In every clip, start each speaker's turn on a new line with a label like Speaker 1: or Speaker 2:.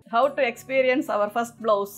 Speaker 1: how to experience our first blouse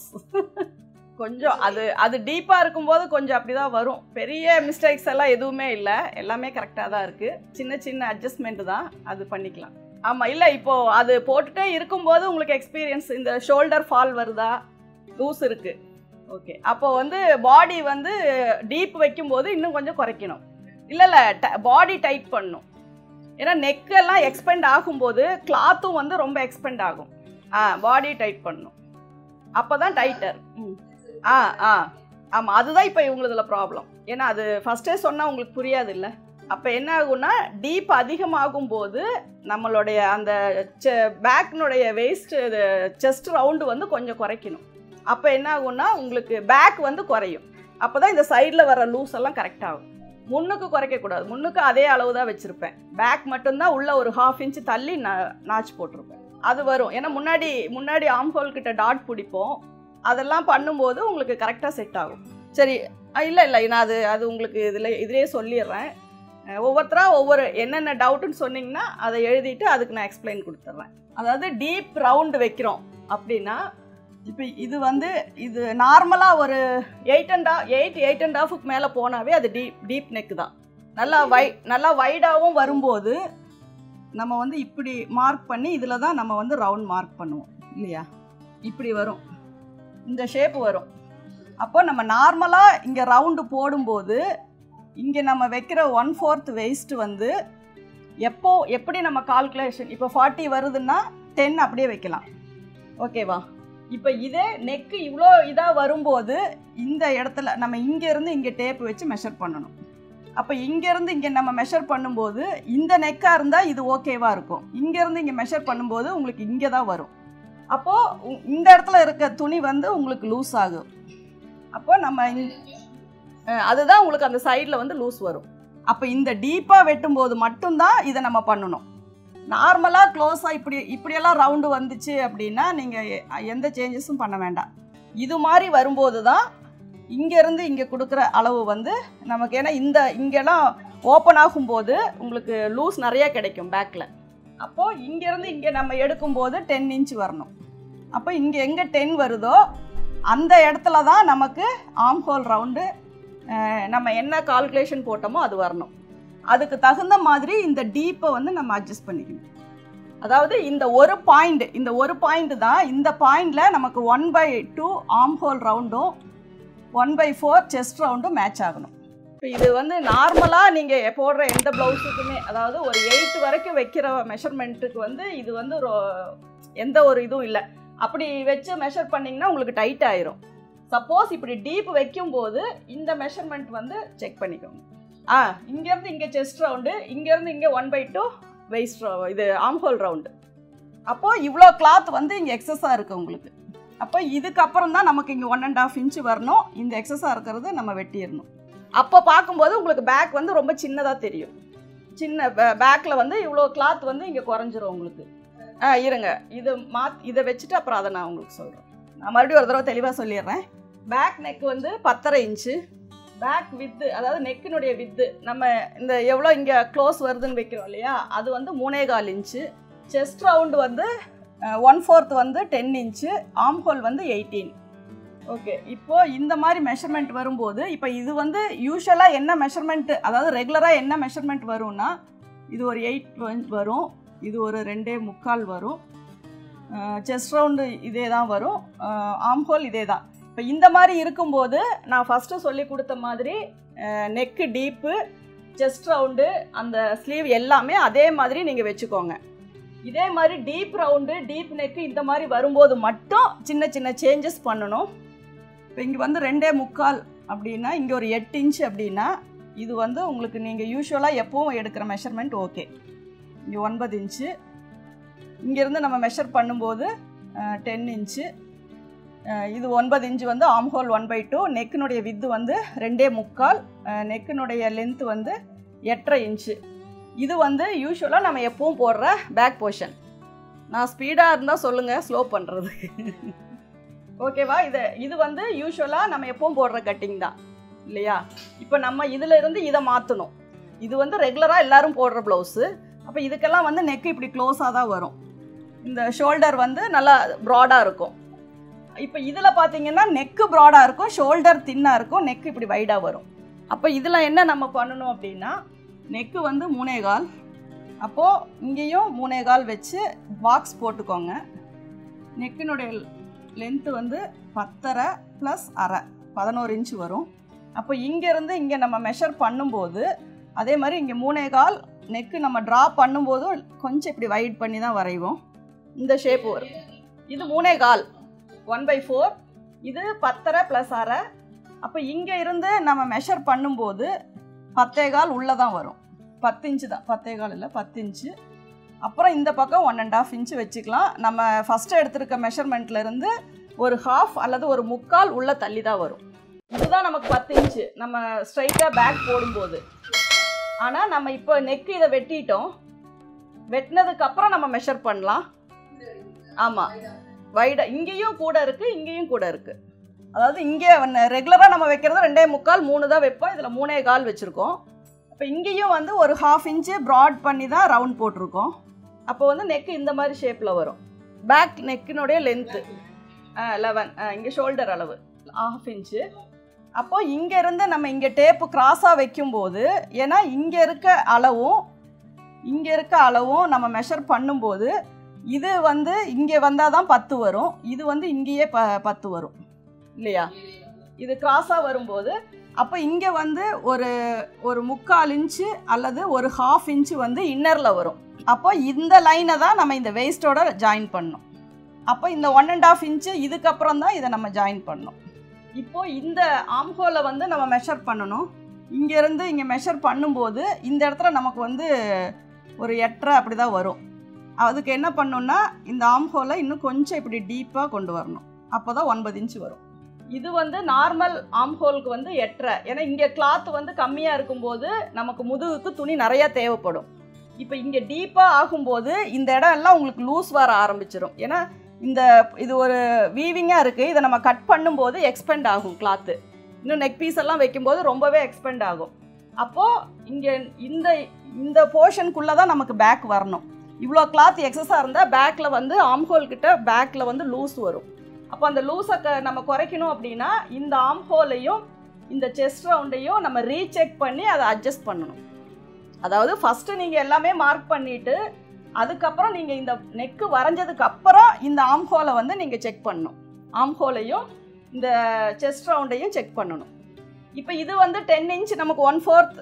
Speaker 1: கொஞ்சம் அது அது டீப்பாக இருக்கும்போது கொஞ்சம் அப்படி தான் வரும் பெரிய மிஸ்டேக்ஸ் எல்லாம் எதுவுமே இல்லை எல்லாமே கரெக்டாக தான் இருக்குது சின்ன சின்ன அட்ஜஸ்ட்மெண்ட் தான் அது பண்ணிக்கலாம் ஆமாம் இல்லை இப்போது அது போட்டுட்டே இருக்கும்போது உங்களுக்கு எக்ஸ்பீரியன்ஸ் இந்த ஷோல்டர் ஃபால் வருதா லூஸ் இருக்குது ஓகே அப்போ வந்து பாடி வந்து டீப் வைக்கும்போது இன்னும் கொஞ்சம் குறைக்கணும் இல்லை இல்லை பாடி டைட் பண்ணும் ஏன்னா நெக்கெல்லாம் எக்ஸ்பெண்ட் ஆகும்போது கிளாத்தும் வந்து ரொம்ப எக்ஸ்பெண்ட் ஆகும் ஆ பாடி டைட் பண்ணும் அப்போ தான் டைட்டர் ம் ஆ ஆ ஆமாம் அதுதான் இப்போ இவங்களதுல ப்ராப்ளம் ஏன்னா அது ஃபஸ்ட்டே சொன்னால் உங்களுக்கு புரியாது இல்லை அப்போ என்ன ஆகும்னா டீப் அதிகமாகும் போது நம்மளுடைய அந்த பேக்னுடைய வெயிஸ்ட் செஸ்ட் ரவுண்டு வந்து கொஞ்சம் குறைக்கணும் அப்போ என்ன ஆகும்னா உங்களுக்கு பேக் வந்து குறையும் அப்போ தான் இந்த சைடில் வர லூஸ் எல்லாம் கரெக்ட் ஆகும் முன்னுக்கு குறைக்கக்கூடாது முன்னுக்கு அதே அளவு தான் வச்சுருப்பேன் பேக் மட்டும்தான் உள்ள ஒரு ஹாஃப் இன்ச் தள்ளி நா- நாச் போட்டிருப்பேன் அது வரும் ஏன்னா முன்னாடி முன்னாடி ஆம் ஹோல் கிட்ட டாட் பிடிப்போம் அதெல்லாம் பண்ணும்போது உங்களுக்கு கரெக்டாக செட் ஆகும் சரி இல்லை இல்லை நான் அது அது உங்களுக்கு இதில் இதிலே சொல்லிடுறேன் அஹ் ஒவ்வொருத்தரா ஒவ்வொரு என்னென்ன டவுட்டுன்னு சொன்னீங்கன்னா அதை எழுதிட்டு அதுக்கு நான் எக்ஸ்பிளைன் கொடுத்துட்றேன் அதாவது டீப் ரவுண்டு வைக்கிறோம் அப்படின்னா இப்போ இது வந்து இது நார்மலாக ஒரு eight and eight eight and ஹாஃபுக்கு மேலே போனாவே அது டீப் டீப் நெக் தான் நல்லா வை நல்லா வைடாகவும் வரும்போது நம்ம வந்து இப்படி மார்க் பண்ணி இதில் தான் நம்ம வந்து ரவுண்ட் மார்க் பண்ணுவோம் இல்லையா இப்படி வரும் இந்த ஷேப் வரும் அப்போ நம்ம நார்மலாக இங்கே ரவுண்டு போடும்போது இங்கே நம்ம வைக்கிற ஒன் ஃபோர்த் வெயிஸ்ட் வந்து எப்போ எப்படி நம்ம கால்குலேஷன் இப்போ ஃபார்ட்டி வருதுன்னா டென் அப்படியே வைக்கலாம் ஓகேவா இப்போ இதே நெக்கு இவ்வளோ இதாக வரும்போது இந்த இடத்துல நம்ம இங்கேருந்து இங்கே டேப் வச்சு மெஷர் பண்ணணும் அப்போ இங்கேருந்து இங்கே நம்ம மெஷர் பண்ணும்போது இந்த நெக்காக இருந்தால் இது ஓகேவாக இருக்கும் இங்கேருந்து இங்கே மெஷர் பண்ணும்போது உங்களுக்கு இங்கே தான் வரும் அப்போது இந்த இடத்துல இருக்க துணி வந்து உங்களுக்கு லூஸ் ஆகும் அப்போ நம்ம இங்க- அஹ் அதுதான் உங்களுக்கு அந்த சைடில் வந்து லூஸ் வரும் அப்போ இந்த டீப்பாக வெட்டும்போது மட்டும்தான் இதை நம்ம பண்ணணும் நார்மலாக க்ளோஸாக இப்படி இப்படியெல்லாம் ரவுண்டு வந்துச்சு அப்படின்னா நீங்கள் எந்த சேஞ்சஸும் பண்ண வேண்டாம் இது மாதிரி வரும்போது தான் இங்கேருந்து இங்கே கொடுக்குற அளவு வந்து நமக்கு ஏன்னா இந்த இங்கெல்லாம் ஓப்பன் ஆகும்போது உங்களுக்கு லூஸ் நிறைய கிடைக்கும் பேக்கில் அப்போது இங்கேருந்து இங்கே நம்ம எடுக்கும்போது டென் இன்ச் வரணும் அப்போ இங்கே எங்கே டென் வருதோ அந்த இடத்துல தான் நமக்கு ஆம் ஹோல் ரவுண்டு நம்ம என்ன கால்குலேஷன் போட்டோமோ அது வரணும் அதுக்கு தகுந்த மாதிரி இந்த டீப்பை வந்து நம்ம அட்ஜஸ்ட் பண்ணிக்கணும் அதாவது இந்த ஒரு பாயிண்ட் இந்த ஒரு பாயிண்ட் தான் இந்த பாயிண்டில் நமக்கு one by two armhole ரவுண்டும் ஒன் பை ஃபோர் செஸ்ட் ரவுண்டும் மேட்ச் ஆகணும் இப்போ இது வந்து நார்மலாக நீங்கள் போடுற எந்த ப்ளவுஸுக்குமே அதாவது ஒரு எயிட் வரைக்கும் வைக்கிற மெஷர்மெண்ட்டுக்கு வந்து இது வந்து ஒரு எந்த ஒரு இதுவும் இல்லை அப்படி வச்சு மெஷர் பண்ணிங்கன்னா உங்களுக்கு டைட் ஆயிரும் சப்போஸ் இப்படி டீப் வைக்கும்போது இந்த மெஷர்மெண்ட் வந்து செக் பண்ணிக்கோங்க ஆ இங்கேருந்து இங்கே செஸ்ட் ரவுண்டு இங்கேருந்து இங்கே ஒன் பை டூ வெயிஸ்ட் இது ஆம்ஹோல் ரவுண்டு அப்போது இவ்வளோ கிளாத் வந்து இங்கே எக்ஸஸாக இருக்குது உங்களுக்கு அப்போ இதுக்கப்புறம் தான் நமக்கு இங்கே ஒன் அண்ட் ஆஃப் இன்ச்சு வரணும் இந்த எக்ஸஸாக இருக்கிறது நம்ம வெட்டிடணும் அப்போ பார்க்கும்போது உங்களுக்கு பேக் வந்து ரொம்ப சின்னதாக தெரியும் சின்ன பேக்கில் வந்து இவ்வளோ கிளாத் வந்து இங்கே குறைஞ்சிரும் உங்களுக்கு ஆ இருங்க இது மாத் இதை வச்சுட்டு அப்புறம் அதை நான் உங்களுக்கு சொல்கிறேன் நான் மறுபடியும் ஒரு தடவை தெளிவாக சொல்லிடுறேன் பேக் நெக் வந்து பத்தரை இன்ச்சு பேக் வித்து அதாவது நெக்கினுடைய வித்து நம்ம இந்த எவ்வளோ இங்கே க்ளோஸ் வருதுன்னு வைக்கிறோம் இல்லையா அது வந்து மூணே கால் இன்ச்சு செஸ்ட் ரவுண்டு வந்து ஒன் ஃபோர்த் வந்து டென் இன்ச்சு ஆம் ஹோல் வந்து எயிட்டீன் ஓகே இப்போ இந்த மாதிரி மெஷர்மெண்ட் வரும்போது இப்போ இது வந்து யூஸ்வலாக என்ன மெஷர்மெண்ட் அதாவது ரெகுலராக என்ன மெஷர்மெண்ட் வரும்னா இது ஒரு எயிட் வரும் இது ஒரு ரெண்டே முக்கால் வரும் செஸ்ட் ரவுண்டு இதே தான் வரும் ஆம் ஹோல் இதே தான் இப்போ இந்த மாதிரி இருக்கும்போது நான் ஃபஸ்ட்டு சொல்லி கொடுத்த மாதிரி நெக்கு டீப்பு செஸ்ட் ரவுண்டு அந்த ஸ்லீவ் எல்லாமே அதே மாதிரி நீங்கள் வச்சுக்கோங்க இதே மாதிரி டீப் ரவுண்டு டீப் நெக்கு இந்த மாதிரி வரும்போது மட்டும் சின்ன சின்ன சேஞ்சஸ் பண்ணணும் இப்போ இங்கே வந்து ரெண்டே முக்கால் அப்படின்னா இங்கே ஒரு எட்டு இன்ச் அப்படின்னா இது வந்து உங்களுக்கு நீங்கள் யூஸ்வலாக எப்பவும் எடுக்கிற மெஷர்மெண்ட் ஓகே இங்கே ஒன்பது இன்ச்சு இங்கேருந்து நம்ம மெஷர் பண்ணும்போது டென் இன்ச்சு இது ஒன்பது இன்ச்சு வந்து ஆம்ஹோல் ஒன் பை டூ நெக்கினுடைய வித்து வந்து ரெண்டே முக்கால் நெக்கினுடைய லென்த்து வந்து எட்டரை இன்ச்சு இது வந்து யூஸ்வலாக நம்ம எப்பவும் போடுற பேக் போர்ஷன் நான் ஸ்பீடாக இருந்தால் சொல்லுங்கள் ஸ்லோ பண்ணுறதுக்கு ஓகேவா இது இது வந்து யூஸ்வலாக நம்ம எப்பவும் போடுற கட்டிங் தான் இல்லையா இப்போ நம்ம இதில் இருந்து இதை மாற்றணும் இது வந்து ரெகுலராக எல்லாரும் போடுற ப்ளவுஸு அப்போ இதுக்கெல்லாம் வந்து நெக்கு இப்படி க்ளோஸாக தான் வரும் இந்த ஷோல்டர் வந்து நல்லா ப்ராடாக இருக்கும் இப்போ இதில் பார்த்தீங்கன்னா நெக்கு ப்ராடாக இருக்கும் ஷோல்டர் தின்னாக இருக்கும் நெக் இப்படி வைடாக வரும் அப்போ இதில் என்ன நம்ம பண்ணணும் அப்படின்னா நெக்கு வந்து மூணே கால் அப்போது இங்கேயும் மூணே கால் வச்சு பாக்ஸ் போட்டுக்கோங்க நெக்கினுடைய லென்த்து வந்து பத்தரை ப்ளஸ் அரை பதினோரு இன்ச்சு வரும் அப்போ இங்கேருந்து இங்கே நம்ம மெஷர் பண்ணும்போது அதே மாதிரி இங்கே மூணே கால் நெக்கு நம்ம ட்ரா பண்ணும்போது கொஞ்சம் இப்படி வைட் பண்ணி தான் வரைவோம் இந்த ஷேப் வரும் இது மூணே கால் ஒன் பை ஃபோர் இது பத்தரை ப்ளஸ் அரை அப்போ இங்கே இருந்து நம்ம மெஷர் பண்ணும்போது பத்தே கால் உள்ளே தான் வரும் பத்து இன்ச்சு தான் பத்தே கால் இல்லை பத்து இன்ச்சு அப்புறம் இந்த பக்கம் ஒன் அண்ட் ஆஃப் இன்ச்சு வச்சுக்கலாம் நம்ம ஃபஸ்ட்டு எடுத்திருக்க மெஷர்மெண்ட்லேருந்து ஒரு ஹாஃப் அல்லது ஒரு முக்கால் உள்ளே தள்ளி தான் வரும் இதுதான் நமக்கு பத்து இன்ச்சு நம்ம ஸ்ட்ரைட்டாக பேக் போடும்போது ஆனால் நம்ம இப்போ நெக்கு இதை வெட்டிட்டோம் வெட்டினதுக்கு அப்புறம் நம்ம மெஷர் பண்ணலாம் ஆமாம் வைடா இங்கேயும் கூட இருக்குது இங்கேயும் கூட இருக்குது அதாவது இங்கே ரெகுலராக நம்ம வைக்கிறது ரெண்டே முக்கால் மூணு தான் வைப்போம் இதில் மூணே கால் வச்சுருக்கோம் இப்போ இங்கேயும் வந்து ஒரு ஹாஃப் இன்ச்சு ப்ராட் பண்ணி தான் ரவுண்ட் போட்டிருக்கோம் அப்போ வந்து நெக்கு இந்த மாதிரி ஷேப்பில் வரும் பேக் நெக்கினுடைய லென்த்து லெவன் இங்கே ஷோல்டர் அளவு ஹாஃப் இன்ச்சு அப்போ இங்கேருந்து நம்ம இங்கே டேப்பு கிராஸாக வைக்கும்போது ஏன்னா இங்கே இருக்க அளவும் இங்கே இருக்க அளவும் நம்ம மெஷர் பண்ணும்போது இது வந்து இங்கே வந்தால் தான் பத்து வரும் இது வந்து இங்கேயே ப பத்து வரும் இல்லையா இது கிராஸாக வரும்போது அப்போ இங்கே வந்து ஒரு ஒரு முக்கால் இன்ச்சு அல்லது ஒரு ஹாஃப் இன்ச்சு வந்து இன்னரில் வரும் அப்போ இந்த லைனை தான் நம்ம இந்த வேஸ்ட்டோட ஜாயின் பண்ணணும் அப்போ இந்த ஒன் அண்ட் ஆஃப் இன்ச்சு இதுக்கப்புறம் தான் இதை நம்ம ஜாயின் பண்ணணும் இப்போ இந்த ஆம்ஹோலை வந்து நம்ம மெஷர் பண்ணணும் இங்கேருந்து இங்கே மெஷர் பண்ணும்போது இந்த இடத்துல நமக்கு வந்து ஒரு எட்டரை அப்படி தான் வரும் அதுக்கு என்ன பண்ணணும்னா இந்த ஆம்ஹோலை இன்னும் கொஞ்சம் இப்படி டீப்பாக கொண்டு வரணும் அப்போ தான் ஒன்பது இன்ச்சு வரும் இது வந்து நார்மல் ஆம்ஹோலுக்கு வந்து எட்டரை ஏன்னா இங்கே கிளாத் வந்து கம்மியாக இருக்கும்போது நமக்கு முதுகுக்கு துணி நிறையா தேவைப்படும் இப்போ இங்கே டீப்பாக ஆகும்போது இந்த இடம் எல்லாம் உங்களுக்கு லூஸ் வர ஆரம்பிச்சிடும் ஏன்னா இந்த இது ஒரு வீவிங்காக இருக்குது இதை நம்ம கட் பண்ணும்போது எக்ஸ்பெண்ட் ஆகும் கிளாத்து இன்னும் நெக் பீஸ் எல்லாம் வைக்கும்போது ரொம்பவே எக்ஸ்பெண்ட் ஆகும் அப்போது இங்கே இந்த இந்த போர்ஷனுக்குள்ளே தான் நமக்கு பேக் வரணும் இவ்வளோ கிளாத் எக்ஸஸாக இருந்தால் பேக்கில் வந்து ஆம்ஹோல் கிட்ட பேக்கில் வந்து லூஸ் வரும் அப்போ அந்த லூஸை க நம்ம குறைக்கணும் அப்படின்னா இந்த ஆம்ஹோலையும் இந்த செஸ்ட் ரவுண்டையும் நம்ம ரீசெக் பண்ணி அதை அட்ஜஸ்ட் பண்ணணும் அதாவது ஃபஸ்ட்டு நீங்கள் எல்லாமே மார்க் பண்ணிவிட்டு அதுக்கப்புறம் நீங்கள் இந்த நெக்கு வரைஞ்சதுக்கு அப்புறம் இந்த ஆம்ஹோலை வந்து நீங்கள் செக் பண்ணணும் ஆம்ஹோலையும் இந்த செஸ்ட் ரவுண்டையும் செக் பண்ணணும் இப்போ இது வந்து டென் இன்ச் நமக்கு ஒன் ஃபோர்த்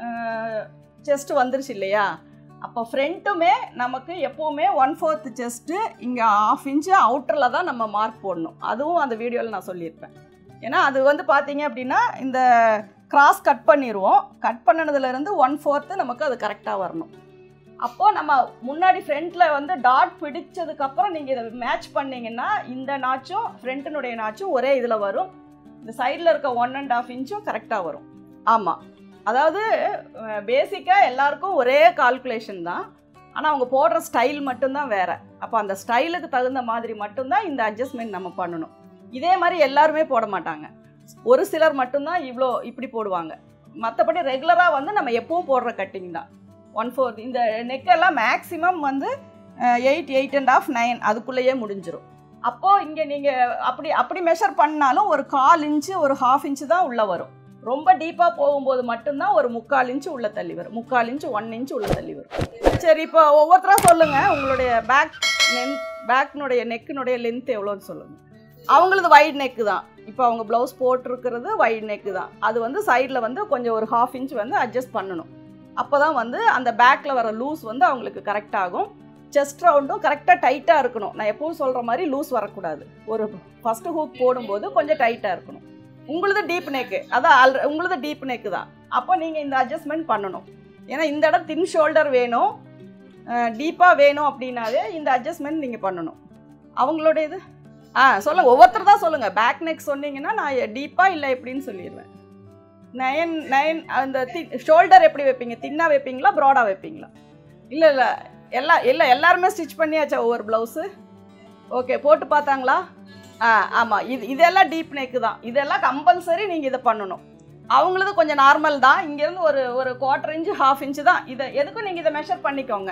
Speaker 1: செஸ்ட் வந்துருச்சு இல்லையா அப்போ ஃப்ரண்ட்டுமே நமக்கு எப்போவுமே ஒன் ஃபோர்த் செஸ்ட்டு இங்கே ஆஃப் இன்ச்சு அவுட்டரில் தான் நம்ம மார்க் போடணும் அதுவும் அந்த வீடியோவில் நான் சொல்லியிருப்பேன் ஏன்னா அது வந்து பார்த்தீங்க அப்படின்னா இந்த கிராஸ் கட் பண்ணிடுவோம் கட் பண்ணினதுலேருந்து ஒன் ஃபோர்த்து நமக்கு அது கரெக்டாக வரணும் அப்போது நம்ம முன்னாடி ஃப்ரண்ட்டில் வந்து டாட் பிடிச்சதுக்கப்புறம் நீங்கள் இதை மேட்ச் பண்ணிங்கன்னா இந்த நாச்சும் ஃப்ரண்ட்டினுடைய நாச்சும் ஒரே இதில் வரும் இந்த சைடில் இருக்க ஒன் அண்ட் ஆஃப் இன்ச்சும் கரெக்டாக வரும் ஆமாம் அதாவது பேசிக்காக எல்லாருக்கும் ஒரே கால்குலேஷன் தான் ஆனால் அவங்க போடுற ஸ்டைல் மட்டும்தான் வேறு அப்போ அந்த ஸ்டைலுக்கு தகுந்த மாதிரி மட்டும்தான் இந்த அட்ஜஸ்ட்மெண்ட் நம்ம பண்ணணும் இதே மாதிரி எல்லாருமே போட மாட்டாங்க ஒரு சிலர் மட்டும்தான் இவ்வளோ இப்படி போடுவாங்க மற்றபடி ரெகுலராக வந்து நம்ம எப்பவும் போடுற கட்டிங் தான் ஒன் ஃபோர்த் இந்த நெக்கெல்லாம் மேக்ஸிமம் வந்து eight eight and half nine அதுக்குள்ளேயே முடிஞ்சிடும் அப்போது இங்கே நீங்கள் அப்படி அப்படி மெஷர் பண்ணாலும் ஒரு கால் இன்ச்சு ஒரு ஹாஃப் இன்ச்சு தான் உள்ளே வரும் ரொம்ப டீப்பாக போகும்போது மட்டும்தான் ஒரு முக்கால் இன்ச்சு உள்ளே தள்ளி வரும் முக்கால் இன்ச்சு ஒன் இன்ச்சு உள்ளே தள்ளி வரும் சரி இப்போ ஒவ்வொருத்தராக சொல்லுங்கள் உங்களுடைய பேக் லென்த் பேக்னுடைய நெக்கினுடைய லென்த் எவ்வளோன்னு சொல்லுங்கள் அவங்களது வைட் நெக்கு தான் இப்போ அவங்க ப்ளவுஸ் போட்டிருக்கிறது வைட் நெக்கு தான் அது வந்து சைடில் வந்து கொஞ்சம் ஒரு ஹாஃப் இன்ச் வந்து அட்ஜஸ்ட் பண்ணணும் அப்போ தான் வந்து அந்த பேக்கில் வர லூஸ் வந்து அவங்களுக்கு கரெக்டாகும் செஸ்ட் ரவுண்டும் கரெக்டாக டைட்டாக இருக்கணும் நான் எப்பவும் சொல்கிற மாதிரி லூஸ் வரக்கூடாது ஒரு ஃபஸ்ட்டு ஹூக் போடும்போது கொஞ்சம் டைட்டாக இருக்கணும் உங்களது டீப் நெக்கு அதான் ஆல் உங்களது டீப் நெக்கு தான் அப்போ நீங்கள் இந்த அட்ஜஸ்ட்மெண்ட் பண்ணணும் ஏன்னா இந்த இடம் தின் ஷோல்டர் வேணும் டீப்பாக வேணும் அப்படின்னாலே இந்த அட்ஜஸ்ட்மெண்ட் நீங்கள் பண்ணணும் அவங்களோட இது ஆ சொல்லுங்கள் ஒவ்வொருத்தர் தான் சொல்லுங்கள் பேக் நெக் சொன்னீங்கன்னா நான் டீப்பாக இல்லை எப்படின்னு சொல்லிடுவேன் நயன் நயன் அந்த தி ஷோல்டர் எப்படி வைப்பீங்க தின்னாக வைப்பீங்களா ப்ராடாக வைப்பீங்களா இல்லை இல்லை எல்லா இல்லை எல்லாருமே ஸ்டிச் பண்ணியாச்சா ஒவ்வொரு ப்ளவுஸு ஓகே போட்டு பார்த்தாங்களா ஆ ஆமாம் இது இதெல்லாம் டீப் நெக்கு தான் இதெல்லாம் கம்பல்சரி நீங்கள் இதை பண்ணணும் அவங்களது கொஞ்சம் நார்மல் தான் இங்கேருந்து ஒரு ஒரு குவார்ட்டர் இன்ச்சு ஹாஃப் இன்ச்சு தான் இதை எதுக்கும் நீங்கள் இதை மெஷர் பண்ணிக்கோங்க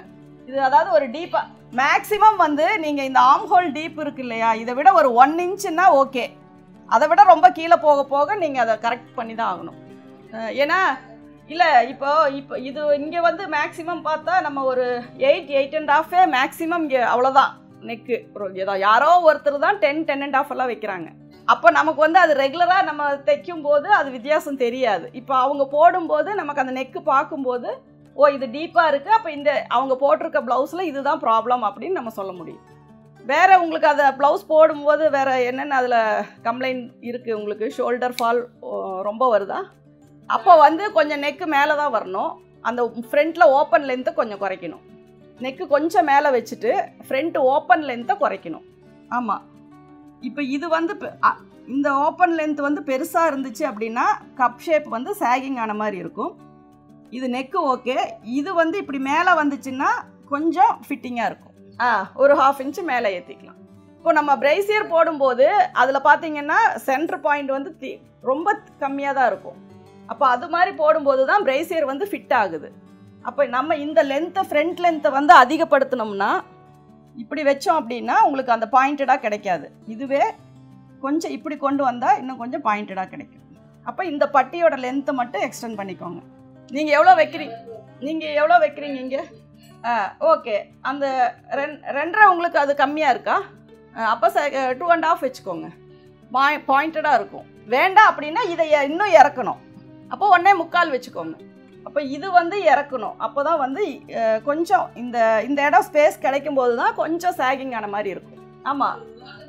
Speaker 1: இது அதாவது ஒரு டீப்பா மேக்ஸிமம் வந்து நீங்க இந்த ஆம் ஹோல் டீப் இருக்கு இல்லையா இதை விட ஒரு ஒன் இன்ச்சுன்னா ஓகே அதை விட ரொம்ப கீழே போக போக நீங்க அதை கரெக்ட் பண்ணி தான் ஆகணும் அஹ் ஏன்னா இல்ல இப்போ இப்போ இது இங்க வந்து மேக்ஸிமம் பார்த்தா நம்ம ஒரு எயிட் எயிட் அண்ட் ஹாஃபே மேக்ஸிமம் இங்கே அவ்வளோதான் நெக்கு ஏதோ யாரோ ஒருத்தர் தான் டென் டென் அண்ட் ஹாஃப் எல்லாம் வைக்கிறாங்க அப்போ நமக்கு வந்து அது ரெகுலராக நம்ம தைக்கும் போது அது வித்தியாசம் தெரியாது இப்போ அவங்க போடும்போது நமக்கு அந்த நெக்கு பார்க்கும்போது ஓ இது டீப்பாக இருக்குது அப்போ இந்த அவங்க போட்டிருக்க ப்ளவுஸில் இதுதான் ப்ராப்ளம் அப்படின்னு நம்ம சொல்ல முடியும் வேற உங்களுக்கு அதை ப்ளவுஸ் போடும்போது வேற என்னென்ன அதில் கம்ப்ளைண்ட் இருக்குது உங்களுக்கு ஷோல்டர் ஃபால் ரொம்ப வருதா அப்போ வந்து கொஞ்சம் நெக்கு மேலே தான் வரணும் அந்த ஃப்ரண்ட்டில் ஓப்பன் லென்த்தை கொஞ்சம் குறைக்கணும் நெக்கு கொஞ்சம் மேலே வச்சுட்டு ஃப்ரண்ட் ஓப்பன் லென்த்தை குறைக்கணும் ஆமாம் இப்போ இது வந்து பெ- அ- இந்த ஓப்பன் லென்த் வந்து பெருசாக இருந்துச்சு அப்படின்னா கப் ஷேப் வந்து சாகிங் ஆன மாதிரி இருக்கும் இது நெக்கு ஓகே இது வந்து இப்படி மேலே வந்துச்சுன்னா கொஞ்சம் ஃபிட்டிங்காக இருக்கும் ஆ ஒரு ஹாஃப் இன்ச்சு மேலே ஏற்றிக்கலாம் இப்போ நம்ம பிரைசியர் போடும்போது அதில் பார்த்தீங்கன்னா சென்டர் பாயிண்ட் வந்து தி ரொம்ப கம்மியாக தான் இருக்கும் அப்போ அது மாதிரி போடும்போது தான் பிரைசியர் வந்து ஃபிட் ஆகுது அப்போ நம்ம இந்த லென்த்தை ஃப்ரண்ட் லென்த்தை வந்து அதிகப்படுத்தினோம்னா இப்படி வச்சோம் அப்படின்னா உங்களுக்கு அந்த பாயிண்டடாக கிடைக்காது இதுவே கொஞ்சம் இப்படி கொண்டு வந்தால் இன்னும் கொஞ்சம் பாயிண்டடாக கிடைக்கும் அப்போ இந்த பட்டியோட லென்த்தை மட்டும் எக்ஸ்டெண்ட் பண்ணிக்கோங்க நீங்கள் எவ்வளோ வைக்கிறீங்க நீங்கள் எவ்வளோ வைக்கிறீங்க இங்கே ஆ ஓகே அந்த ரெண் ரெண்டரை உங்களுக்கு அது கம்மியாக இருக்கா அப்போ டூ அண்ட் ஆஃப் வச்சுக்கோங்க பாய் பாயிண்டடாக இருக்கும் வேண்டாம் அப்படின்னா இதை எ- இன்னும் இறக்கணும் அப்போ ஒன்றே முக்கால் வச்சுக்கோங்க அப்போ இது வந்து இறக்கணும் அப்போ தான் வந்து அஹ், கொஞ்சம் இந்த இந்த இடம் ஸ்பேஸ் கிடைக்கும் போது தான் கொஞ்சம் சாகிங் ஆன மாதிரி இருக்கும் ஆமாம்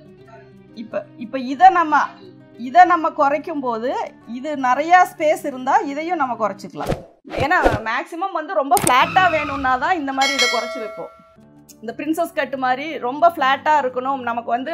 Speaker 1: இப்போ இப்போ இதை நம்ம இதை நம்ம குறைக்கும் போது இது நிறையா ஸ்பேஸ் இருந்தால் இதையும் நம்ம குறைச்சிக்கலாம் ஏன்னா மேக்ஸிமம் வந்து ரொம்ப ஃப்ளாட்டாக வேணும்னா தான் இந்த மாதிரி இதை குறைச்சி வைப்போம் இந்த பிரின்சஸ் கட்டு மாதிரி ரொம்ப ஃப்ளாட்டாக இருக்கணும் நமக்கு வந்து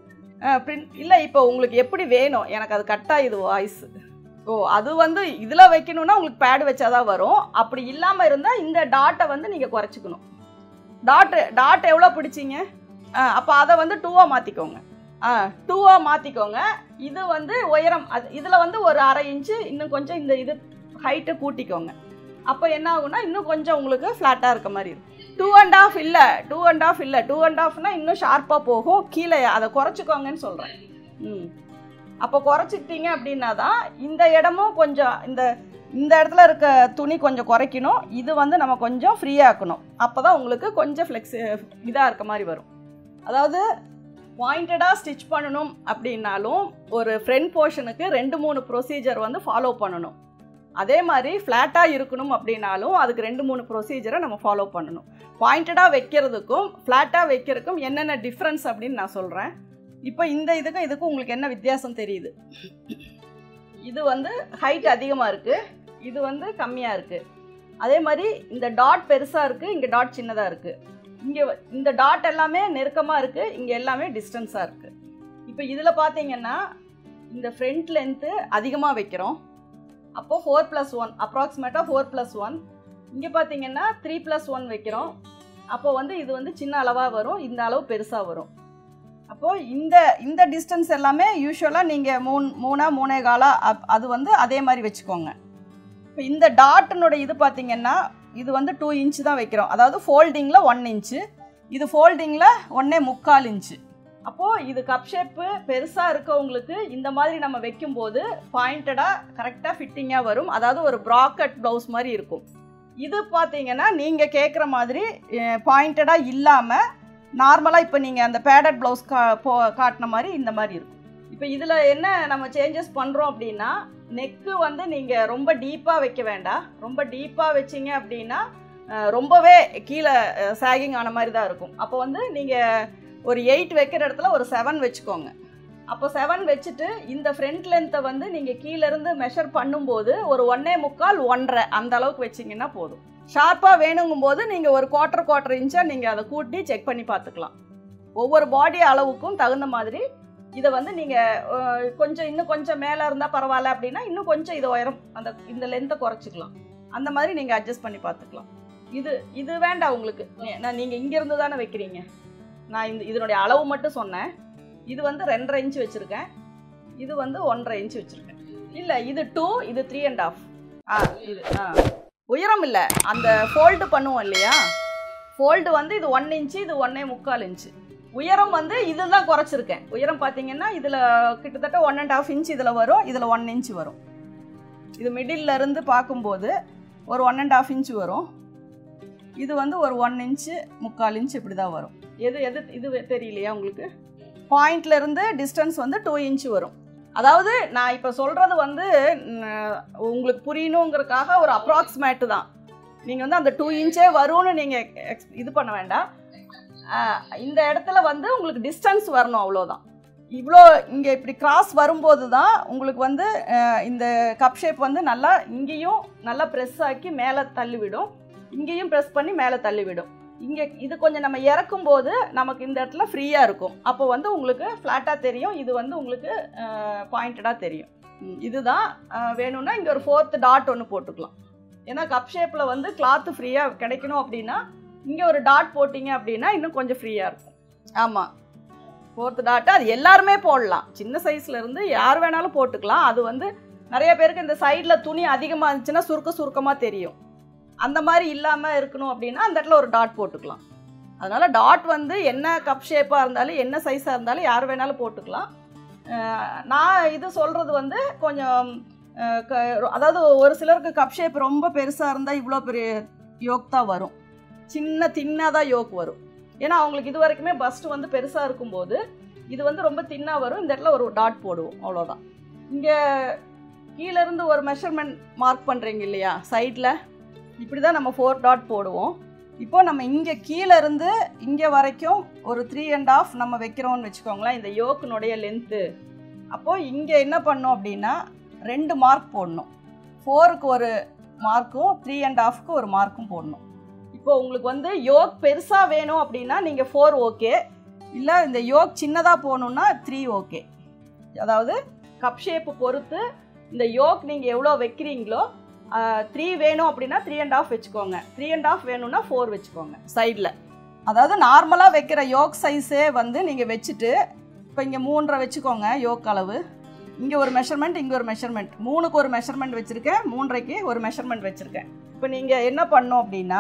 Speaker 1: இல்லை இப்போ உங்களுக்கு எப்படி வேணும் எனக்கு அது கட்டாக இது வாய்ஸ் ஓ அது வந்து இதில் வைக்கணும்னா உங்களுக்கு பேடு வச்சாதான் வரும் அப்படி இல்லாமல் இருந்தால் இந்த டாட்டை வந்து நீங்கள் குறைச்சிக்கணும் டாட் டாட் எவ்வளோ பிடிச்சிங்க ஆ அப்போ அதை வந்து டூவாக மாற்றிக்கோங்க ஆ டூவாக மாற்றிக்கோங்க இது வந்து உயரம் அது இதில் வந்து ஒரு அரை இன்ச்சு இன்னும் கொஞ்சம் இந்த இது ஹைட்டை கூட்டிக்கோங்க அப்போ என்ன ஆகும்னா இன்னும் கொஞ்சம் உங்களுக்கு ஃப்ளாட்டாக இருக்க மாதிரி இருக்கும் டூ அண்ட் ஆஃப் இல்லை டூ அண்ட் ஆஃப் இல்லை டூ அண்ட் ஆஃப்னா இன்னும் ஷார்ப்பாக போகும் கீழே அதை குறைச்சிக்கோங்கன்னு சொல்கிறேன் ம் அப்போ குறைச்சிக்கிட்டீங்க அப்படின்னா தான் இந்த இடமும் கொஞ்சம் இந்த இந்த இடத்துல இருக்க துணி கொஞ்சம் குறைக்கணும் இது வந்து நம்ம கொஞ்சம் ஃப்ரீயாக்கணும் அப்போ தான் உங்களுக்கு கொஞ்சம் ஃப்ளெக்ஸி இதாக இருக்க மாதிரி வரும் அதாவது பாயிண்டடாக ஸ்டிச் பண்ணணும் அப்படின்னாலும் ஒரு ஃப்ரண்ட் போர்ஷனுக்கு ரெண்டு மூணு ப்ரொசீஜர் வந்து ஃபாலோ பண்ணணும் அதே மாதிரி ஃப்ளாட்டாக இருக்கணும் அப்படின்னாலும் அதுக்கு ரெண்டு மூணு ப்ரொசீஜரை நம்ம ஃபாலோ பண்ணணும் பாயிண்டடாக வைக்கிறதுக்கும் ஃப்ளாட்டாக வைக்கிறதுக்கும் என்னென்ன டிஃப்ரென்ஸ் அப்படின்னு நான் சொல்கிறேன் இப்போ இந்த இதுக்கும் இதுக்கும் உங்களுக்கு என்ன வித்தியாசம் தெரியுது இது வந்து ஹைட் அதிகமாக இருக்குது இது வந்து கம்மியாக இருக்குது அதே மாதிரி இந்த டாட் பெருசாக இருக்குது இங்கே டாட் சின்னதாக இருக்குது இங்கே இந்த டாட் எல்லாமே நெருக்கமாக இருக்குது இங்கே எல்லாமே டிஸ்டன்ஸாக இருக்குது இப்போ இதில் பார்த்தீங்கன்னா இந்த ஃப்ரண்ட் லென்த்து அதிகமாக வைக்கிறோம் அப்போது ஃபோர் ப்ளஸ் ஒன் அப்ராக்சிமேட்டாக ஃபோர் ப்ளஸ் ஒன் இங்கே பார்த்தீங்கன்னா த்ரீ ப்ளஸ் ஒன் வைக்கிறோம் அப்போ வந்து இது வந்து சின்ன அளவாக வரும் இந்த அளவு பெருசாக வரும் அப்போது இந்த இந்த டிஸ்டன்ஸ் எல்லாமே யூஸ்வலாக நீங்கள் மூணு மூணா மூணே காலா அப் அது வந்து அதே மாதிரி வச்சுக்கோங்க இப்போ இந்த டாட்டினோட இது பார்த்தீங்கன்னா இது வந்து டூ இன்ச்சு தான் வைக்கிறோம் அதாவது ஃபோல்டிங்கில் ஒன் இன்ச்சு இது ஃபோல்டிங்கில் ஒன்னே முக்கால் இன்ச்சு அப்போது இது கப் ஷேப்பு பெருசாக இருக்கவங்களுக்கு இந்த மாதிரி நம்ம வைக்கும்போது பாயிண்டடாக கரெக்டாக ஃபிட்டிங்காக வரும் அதாவது ஒரு ப்ராக்கெட் ப்ளவுஸ் மாதிரி இருக்கும் இது பார்த்தீங்கன்னா நீங்கள் கேட்குற மாதிரி பாயிண்டடாக இல்லாமல் நார்மலாக இப்போ நீங்கள் அந்த பேடட் ப்ளவுஸ் கா போ காட்டின மாதிரி இந்த மாதிரி இருக்கும் இப்போ இதில் என்ன நம்ம சேஞ்சஸ் பண்ணுறோம் அப்படின்னா நெக்கு வந்து நீங்கள் ரொம்ப டீப்பாக வைக்க வேண்டாம் ரொம்ப டீப்பாக வச்சிங்க அப்படின்னா அஹ், ரொம்பவே கீழே சாகிங் ஆன மாதிரி தான் இருக்கும் அப்போ வந்து நீங்கள் ஒரு எயிட் வைக்கிற இடத்துல ஒரு செவன் வச்சுக்கோங்க அப்போ செவன் வச்சுட்டு இந்த ஃப்ரண்ட் லென்த்தை வந்து நீங்கள் கீழேருந்து மெஷர் பண்ணும்போது ஒரு ஒன்னே முக்கால் ஒன்றரை அந்த அளவுக்கு வச்சிங்கன்னா போதும் ஷார்ப்பாக வேணுங்கும்போது நீங்கள் ஒரு குவார்ட்டர் குவார்ட்டர் இன்ச்சாக நீங்கள் அதை கூட்டி செக் பண்ணி பார்த்துக்கலாம் ஒவ்வொரு பாடி அளவுக்கும் தகுந்த மாதிரி இதை வந்து நீங்கள் கொஞ்சம் இன்னும் கொஞ்சம் மேலே இருந்தால் பரவாயில்ல அப்படின்னா இன்னும் கொஞ்சம் இது உயரம் அந்த இந்த லென்த்தை குறைச்சிக்கலாம் அந்த மாதிரி நீங்கள் அட்ஜஸ்ட் பண்ணி பார்த்துக்கலாம் இது இது வேண்டாம் உங்களுக்கு நீ- நான் நீங்கள் இங்கேருந்து தானே வைக்கிறீங்க நான் இந்த இதனுடைய அளவு மட்டும் சொன்னேன் இது வந்து ரெண்டரை இன்ச் வச்சுருக்கேன் இது வந்து ஒன்றரை இன்ச் வச்சுருக்கேன் இல்லை இது டூ இது த்ரீ அண்ட் ஆஃப் ஆ இது ஆ உயரம் இல்லை அந்த ஃபோல்டு பண்ணுவோம் இல்லையா ஃபோல்டு வந்து இது ஒன் இன்ச்சு இது ஒன்னே முக்கால் இன்ச்சு உயரம் வந்து இதுதான் குறைச்சிருக்கேன் உயரம் பார்த்தீங்கன்னா இதில் கிட்டத்தட்ட ஒன் அண்ட் ஹாஃப் இன்ச் இதில் வரும் இதில் ஒன் இன்ச் வரும் இது மிடில்ல இருந்து பார்க்கும்போது ஒரு ஒன் அண்ட் ஹாஃப் இன்ச் வரும் இது வந்து ஒரு ஒன் இன்ச்சு முக்கால் இன்ச் இப்படி தான் வரும் எது எது இது தெரியலையா உங்களுக்கு பாயிண்ட்ல இருந்து டிஸ்டன்ஸ் வந்து டூ இன்ச் வரும் அதாவது நான் இப்போ சொல்கிறது வந்து ம், உங்களுக்கு புரியணுங்கிறதுக்காக ஒரு அப்ராக்சிமேட்டு தான் நீங்கள் வந்து அந்த டூ இன்ச்சே வரும்னு நீங்கள் இது பண்ண வேண்டாம் ஆஹ், இந்த இடத்துல வந்து உங்களுக்கு டிஸ்டன்ஸ் வரணும் அவ்வளோதான் இவ்வளோ இங்கே இப்படி கிராஸ் வரும்போது தான் உங்களுக்கு வந்து ஆஹ், இந்த கப் ஷேப் வந்து நல்லா இங்கேயும் நல்லா ப்ரெஸ் ஆக்கி மேலே தள்ளிவிடும் இங்கேயும் ப்ரெஸ் பண்ணி மேலே தள்ளிவிடும் இங்கே இது கொஞ்சம் நம்ம இறக்கும் போது நமக்கு இந்த இடத்துல ஃப்ரீயாக இருக்கும் அப்போ வந்து உங்களுக்கு ஃப்ளாட்டாக தெரியும் இது வந்து உங்களுக்கு பாயிண்டடாக தெரியும் ம், இதுதான் ஆஹ், வேணும்னா இங்கே ஒரு ஃபோர்த்து டாட் ஒன்று போட்டுக்கலாம் ஏன்னா கப் ஷேப்பில் வந்து கிளாத்து ஃப்ரீயாக கிடைக்கணும் அப்படின்னா இங்கே ஒரு டாட் போட்டிங்க அப்படின்னா இன்னும் கொஞ்சம் ஃப்ரீயாக இருக்கும் ஆமாம் ஃபோர்த்து டாட்டு அது எல்லாருமே போடலாம் சின்ன சைஸ்ல இருந்து யார் வேணாலும் போட்டுக்கலாம் அது வந்து நிறைய பேருக்கு இந்த சைடில் துணி அதிகமாக இருந்துச்சுன்னா சுருக்க சுருக்கமாக தெரியும் அந்த மாதிரி இல்லாமல் இருக்கணும் அப்படின்னா அந்த இடத்துல ஒரு டாட் போட்டுக்கலாம் அதனால் டாட் வந்து என்ன கப் ஷேப்பாக இருந்தாலும் என்ன சைஸாக இருந்தாலும் யார் வேணாலும் போட்டுக்கலாம் அஹ் நான் இது சொல்கிறது வந்து கொஞ்சம் அஹ் க- அதாவது ஒரு சிலருக்கு கப் ஷேப் ரொம்ப பெருசாக இருந்தால் இவ்வளோ பெரிய யோக் தான் வரும் சின்ன தின்னாக தான் யோக் வரும் ஏன்னா அவங்களுக்கு இது வரைக்குமே பஸ்ட் வந்து பெருசாக இருக்கும்போது இது வந்து ரொம்ப தின்னாக வரும் இந்த இடத்துல ஒரு டாட் போடுவோம் அவ்வளோதான் இங்கே கீழேருந்து ஒரு மெஷர்மெண்ட் மார்க் பண்ணுறீங்க இல்லையா சைடில் இப்படி தான் நம்ம ஃபோர் டாட் போடுவோம் இப்போ நம்ம இங்கே கீழே இருந்து இங்கே வரைக்கும் ஒரு த்ரீ அண்ட் ஆஃப் நம்ம வைக்கிறோம்னு வச்சுக்கோங்களேன் இந்த யோக்கினுடைய லென்த்து அப்போது இங்கே என்ன பண்ணோம் அப்படின்னா ரெண்டு மார்க் போடணும் ஃபோருக்கு ஒரு மார்க்கும் த்ரீ அண்ட் ஆஃப்க்கு ஒரு மார்க்கும் போடணும் இப்போ உங்களுக்கு வந்து யோக் பெருசாக வேணும் அப்படின்னா நீங்கள் ஃபோர் ஓகே இல்லை இந்த யோக் சின்னதாக போகணுன்னா த்ரீ ஓகே அதாவது கப் ஷேப்பு பொறுத்து இந்த யோக் நீங்கள் எவ்வளோ வைக்கிறீங்களோ த்ரீ வேணும் அப்படின்னா த்ரீ அண்ட் ஆஃப் வச்சுக்கோங்க த்ரீ அண்ட் ஆஃப் வேணும்னா ஃபோர் வச்சுக்கோங்க சைடில் அதாவது நார்மலாக வைக்கிற யோக் சைஸே வந்து நீங்கள் வச்சுட்டு இப்போ இங்கே மூன்றரை வச்சுக்கோங்க யோக் அளவு இங்கே ஒரு மெஷர்மெண்ட் இங்கே ஒரு மெஷர்மெண்ட் மூணுக்கு ஒரு மெஷர்மெண்ட் வச்சுருக்கேன் மூன்றைக்கு ஒரு மெஷர்மெண்ட் வச்சுருக்கேன் இப்போ நீங்கள் என்ன பண்ணோம் அப்படின்னா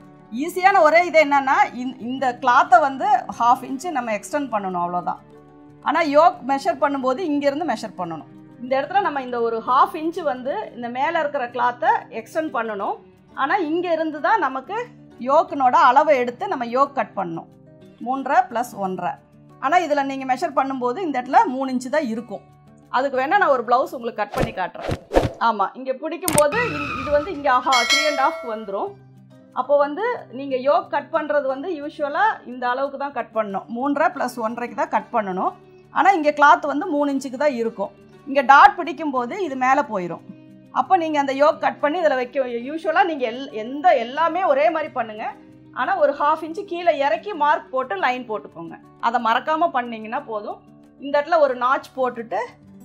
Speaker 1: ஈஸியான ஒரே இது என்னன்னா இந்த- இந்த கிளாத்தை வந்து ஹாஃப் இன்ச்சு நம்ம எக்ஸ்டெண்ட் பண்ணணும் அவ்வளோதான் ஆனால் யோக் மெஷர் பண்ணும்போது இங்கேருந்து மெஷர் பண்ணணும் இந்த இடத்துல நம்ம இந்த ஒரு ஹாஃப் இன்ச்சு வந்து இந்த மேலே இருக்கிற கிளாத்தை எக்ஸ்டெண்ட் பண்ணணும் ஆனால் இங்கே இருந்து தான் நமக்கு யோக்கினோட அளவை எடுத்து நம்ம யோக் கட் பண்ணணும் மூன்றரை ப்ளஸ் ஒன்றரை ஆனால் இதில் நீங்கள் மெஷர் பண்ணும்போது இந்த இடத்துல மூணு இன்ச்சு தான் இருக்கும் அதுக்கு வேணால் நான் ஒரு ப்ளவுஸ் உங்களுக்கு கட் பண்ணி காட்டுறேன் ஆமாம் இங்கே பிடிக்கும்போது இந்த- இது வந்து இங்கே ஆஹா த்ரீ அண்ட் ஆஃப் வந்துடும் அப்போ வந்து நீங்கள் யோக் கட் பண்ணுறது வந்து யூஸ்வலாக இந்த அளவுக்கு தான் கட் பண்ணணும் மூன்றரை ப்ளஸ் ஒன்றரைக்கு தான் கட் பண்ணணும் ஆனால் இங்கே கிளாத் வந்து மூணு இன்ச்சுக்கு தான் இருக்கும் இங்கே டாட் பிடிக்கும்போது இது மேலே போயிடும் அப்போ நீங்கள் அந்த யோக் கட் பண்ணி இதில் வைக்க யூஸ்வலாக நீங்கள் எல் எந்த எல்லாமே ஒரே மாதிரி பண்ணுங்கள் ஆனால் ஒரு ஹாஃப் இன்ச்சு கீழே இறக்கி மார்க் போட்டு லைன் போட்டுக்கோங்க அதை மறக்காமல் பண்ணீங்கன்னா போதும் இந்த இடத்துல ஒரு நாச் போட்டுட்டு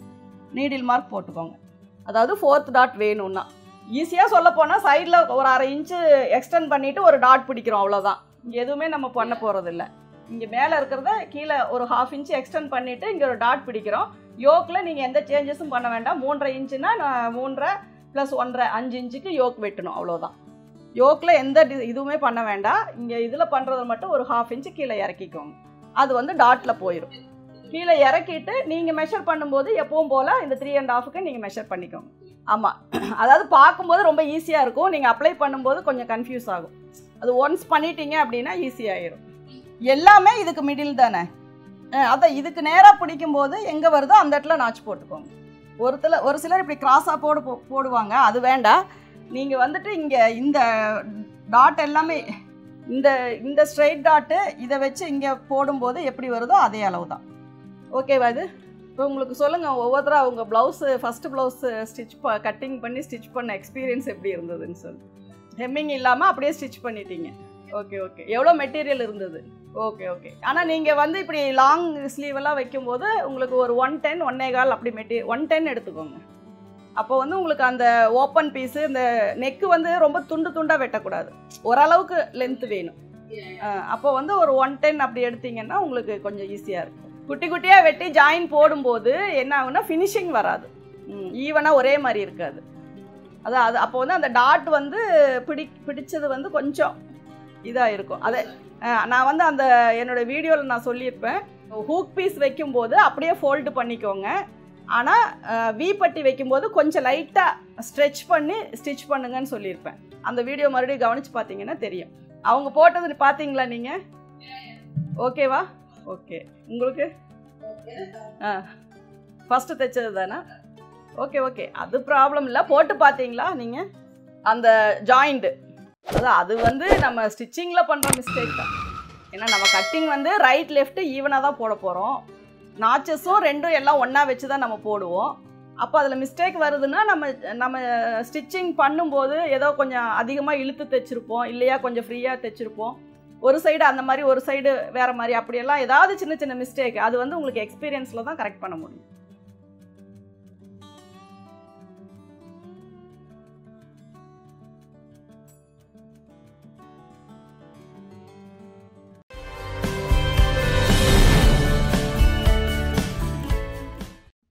Speaker 1: நீடில் மார்க் போட்டுக்கோங்க அதாவது ஃபோர்த் டாட் வேணும்னா ஈஸியாக சொல்ல போனால் சைடில் ஒரு அரை இன்ச்சு எக்ஸ்டெண்ட் பண்ணிவிட்டு ஒரு டாட் பிடிக்கிறோம் அவ்வளோதான் இங்கே எதுவுமே நம்ம பண்ண போகிறதில்ல இங்கே மேலே இருக்கிறத கீழே ஒரு ஹாஃப் இன்ச்சு எக்ஸ்டெண்ட் பண்ணிவிட்டு இங்கே ஒரு டாட் பிடிக்கிறோம் யோக்கில் நீங்கள் எந்த சேஞ்சஸும் பண்ண வேண்டாம் மூன்றரை இன்ச்சுனா நான் மூன்றரை ப்ளஸ் ஒன்றரை அஞ்சு இன்ச்சுக்கு யோக் வெட்டணும் அவ்வளோதான் யோக்கில் எந்த டி- இதுவுமே பண்ண வேண்டாம் இங்கே இதில் பண்ணுறது மட்டும் ஒரு ஹாஃப் இன்ச்சு கீழே இறக்கிக்கோங்க அது வந்து டாட்டில் போயிடும் கீழே இறக்கிட்டு நீங்கள் மெஷர் பண்ணும்போது எப்பவும் போல் இந்த த்ரீ அண்ட் ஹாஃபுக்கு நீங்கள் மெஷர் பண்ணிக்கோங்க ஆமாம் அதாவது பார்க்கும்போது ரொம்ப ஈஸியாக இருக்கும் நீங்கள் அப்ளை பண்ணும்போது கொஞ்சம் கன்ஃபியூஸ் ஆகும் அது ஒன்ஸ் பண்ணிட்டீங்க அப்படின்னா ஈஸியாயிரும் எல்லாமே இதுக்கு மிடில் தானே அஹ் அதான் இதுக்கு நேராக பிடிக்கும்போது எங்கே வருதோ அந்த இடத்துல நாச்சு போட்டுக்கோங்க ஒரு சில ஒரு சிலர் இப்படி கிராஸாக போடு போ- போடுவாங்க அது வேண்டாம் நீங்கள் வந்துட்டு இங்கே இந்த டாட் எல்லாமே இந்த இந்த ஸ்ட்ரைட் டாட்டு இதை வச்சு இங்கே போடும்போது எப்படி வருதோ அதே அளவு தான் ஓகேவா இது இப்போ உங்களுக்கு சொல்லுங்கள் ஒவ்வொருத்தரா உங்கள் ப்ளவுஸு ஃபஸ்ட்டு ப்ளவுஸு ஸ்டிச் ப கட்டிங் பண்ணி ஸ்டிச் பண்ண எக்ஸ்பீரியன்ஸ் எப்படி இருந்ததுன்னு சொல்லி ஹெம்மிங் இல்லாமல் அப்படியே ஸ்டிச் பண்ணிட்டீங்க ஓகே ஓகே எவ்வளோ மெட்டீரியல் இருந்தது ஓகே ஓகே ஆனால் நீங்கள் வந்து இப்படி லாங் ஸ்லீவ் எல்லாம் வைக்கும்போது உங்களுக்கு ஒரு ஒன் டென் ஒன்னே கால் அப்படி மெட்டீ ஒன் டென் எடுத்துக்கோங்க அப்போ வந்து உங்களுக்கு அந்த ஓப்பன் பீஸு இந்த நெக்கு வந்து ரொம்ப துண்டு துண்டாக வெட்டக்கூடாது ஓரளவுக்கு லென்த் வேணும் அஹ் அப்போ வந்து ஒரு ஒன் டென் அப்படி எடுத்தீங்கன்னா உங்களுக்கு கொஞ்சம் ஈஸியாக இருக்கும் குட்டி குட்டியாக வெட்டி ஜாயின் போடும்போது என்ன ஆகும்னா ஃபினிஷிங் வராது ஈவனாக ஒரே மாதிரி இருக்காது அதான் அது அப்போ வந்து அந்த டாட் வந்து பிடி பிடிச்சது வந்து கொஞ்சம் இதாக இருக்கும் அதை அஹ், நான் வந்து அந்த என்னோட வீடியோவில் நான் சொல்லியிருப்பேன் ஹூக் பீஸ் வைக்கும்போது அப்படியே ஃபோல்டு பண்ணிக்கோங்க ஆனால் வி பட்டி வைக்கும்போது கொஞ்சம் லைட்டாக ஸ்ட்ரெச் பண்ணி ஸ்டிச் பண்ணுங்கன்னு சொல்லியிருப்பேன் அந்த வீடியோ மறுபடியும் கவனித்து பார்த்தீங்கன்னா தெரியும் அவங்க போட்டது பார்த்தீங்களா நீங்கள் ஓகேவா ஓகே உங்களுக்கு ஆ ஃபஸ்ட்டு தைச்சது தானே ஓகே ஓகே அது ப்ராப்ளம் இல்லை போட்டு பார்த்தீங்களா நீங்கள் அந்த ஜாயிண்ட்டு அதான் அது வந்து நம்ம ஸ்டிச்சிங்கில் பண்ணுற மிஸ்டேக் தான் ஏன்னா நம்ம கட்டிங் வந்து ரைட் லெஃப்ட் ஈவனாக தான் போட போகிறோம் நாச்சஸும் ரெண்டும் எல்லாம் ஒன்றா வச்சு தான் நம்ம போடுவோம் அப்போ அதில் மிஸ்டேக் வருதுன்னா நம்ம நம்ம ஸ்டிச்சிங் பண்ணும்போது ஏதோ கொஞ்சம் அதிகமாக இழுத்து தைச்சிருப்போம் இல்லையா கொஞ்சம் ஃப்ரீயாக தைச்சிருப்போம் ஒரு சைடு அந்த மாதிரி ஒரு சைடு வேறு மாதிரி அப்படியெல்லாம் ஏதாவது சின்ன சின்ன மிஸ்டேக் அது வந்து உங்களுக்கு எக்ஸ்பீரியன்ஸில் தான் கரெக்ட் பண்ண முடியும்